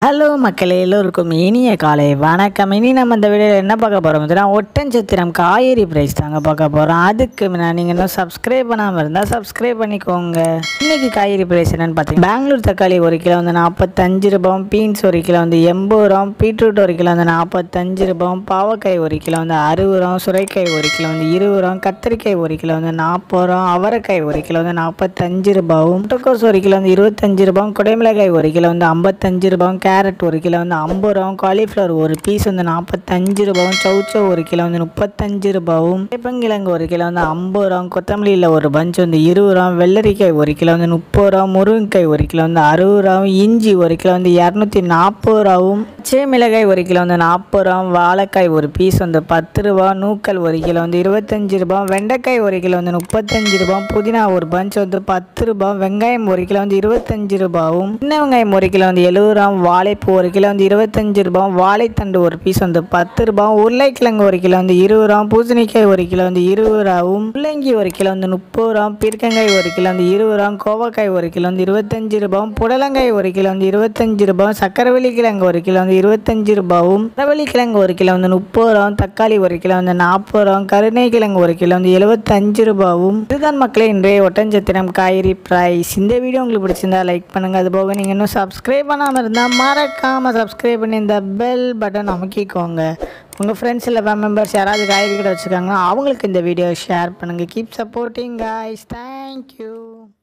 hello மக்களே எல்லோருக்கும் இனிய காலை வணக்கம் இனி நம்ம இந்த வீடியோவில் என்ன பார்க்க போகிறோம் பார்த்தீங்கன்னா ஒட்டஞ்சத்திரம் காய்கறி ப்ரைஸ் தாங்க பார்க்க போகிறோம் அதுக்கு முன்னாடி நீங்கள் இன்னும் சப்ஸ்கிரைப் பண்ணாமல் இருந்தால் சப்ஸ்கிரைப் பண்ணிக்கோங்க இன்னைக்கு காய்கறி ப்ரைஸ் என்னன்னு பார்த்தீங்கன்னா பெங்களூர் தக்காளி ஒரு கிலோ வந்து நாற்பத்தஞ்சு ரூபாயும் பீன்ஸ் ஒரு கிலோ வந்து எண்பது ரூபாயும் பீட்ரூட் ஒரு கிலோ வந்து நாற்பத்தஞ்சு ரூபாயும் பாவக்காய் ஒரு கிலோ வந்து அறுபது ரூபாயும் சுரைக்காய் ஒரு கிலோ வந்து இருபது ரூபாயும் கத்திரிக்காய் ஒரு கிலோ வந்து நாற்பது ரூபாயும் அவரைக்காய் ஒரு கிலோ வந்து நாற்பத்தஞ்சு ரூபாயும் முட்டைக்கோஸ் ஒரு கிலோ வந்து இருபத்தஞ்சு ரூபாயும் குடைமிளகாய் ஒரு கிலோ வந்து ஐம்பத்தஞ்சு ரூபாயும் கேரட் ஒரு கிலோ வந்து ஐம்பது ரூபாயும் காலிஃப்ளவர் ஒரு பீஸ் வந்து நாற்பத்தஞ்சு ரூபாயும் சௌச்சோ ஒரு கிலோ வந்து முப்பத்தஞ்சு ரூபாயும் வேப்பங்கிழங்கு ஒரு கிலோ வந்து ஐம்பது ரூபாயும் கொத்தமல்லியில் ஒரு பஞ்ச் வந்து இருபது ரூபாயும் வெள்ளரிக்காய் ஒரு கிலோ வந்து முப்பது ரூபா முருங்கைக்காய் ஒரு கிலோ வந்து அறுபது ரூபாயும் இஞ்சி ஒரு கிலோ வந்து இரநூத்தி நாற்பது ரூபாயும் பச்சை மிளகாய் ஒரு கிலோ வந்து நாற்பது ரூபாயும் வாழைக்காய் ஒரு பீஸ் வந்து பத்து ரூபா நூக்கல் ஒரு கிலோ வந்து இருபத்தஞ்சு ரூபாய் வெண்டைக்காய் ஒரு கிலோ வந்து முப்பத்தஞ்சு ரூபாய் புதினா ஒரு பஞ்ச் வந்து பத்து ரூபாய் வெங்காயம் ஒரு கிலோ வந்து இருபத்தஞ்சு ரூபாயும் சின்ன வெங்காயம் ஒரு கிலோ வந்து எழுபது ரூபாய் வாழைப்பூ ஒரு கிலோ வந்து இருபத்தஞ்சு ரூபாய் வாழைத்தண்டு ஒரு பீஸ் வந்து பத்து ரூபாய் உருளைக்கிழங்கு ஒரு கிலோ வந்து இருபது ரூபாய் பூசணிக்காய் ஒரு கிலோ வந்து இருபது ரூபாயும் முள்ளங்கி ஒரு கிலோ வந்து முப்பது ரூபாய் பீர்க்கங்காய் ஒரு கிலோ வந்து இருபது ரூபாய் கோவக்காய் ஒரு கிலோ வந்து இருபத்தஞ்சு ரூபாயும் புடலங்காய் ஒரு கிலோ வந்து இருபத்தஞ்சு ரூபாயும் சக்கரவள்ளி கிழங்கு ஒரு கிலோ வந்து இருபத்தஞ்சு ரூபாயும் மரவள்ளி கிழங்கு ஒரு கிலோ வந்து முப்பது ரூபாயும் தக்காளி ஒரு கிலோ வந்து நாற்பது ரூபாயும் கருணை கிழங்கு ஒரு கிலோ வந்து எழுபத்தஞ்சு ரூபாயும் இதுதான் மக்களே இன்றைய ஒட்டஞ்சத்திரம் காய்கறி ப்ரைஸ் இந்த வீடியோ உங்களுக்கு பிடிச்சிருந்தா லைக் பண்ணுங்க அது போக நீங்கள் இன்னும் சப்ஸ்கிரைப் பண்ணாமல் இருந்தால் மறக்காமல் சப்ஸ்கிரைப் பண்ணி இந்த பெல் பட்டன் அமுக்கிக்கோங்க உங்கள் ஃப்ரெண்ட்ஸ் இல்லை மெம்பர்ஸ் யாராவது காய்கறி கடை வச்சுருக்காங்கன்னா அவங்களுக்கு இந்த வீடியோ ஷேர் பண்ணுங்கள் கீப் சப்போர்ட்டிங் காய்ஸ் தேங்க்யூ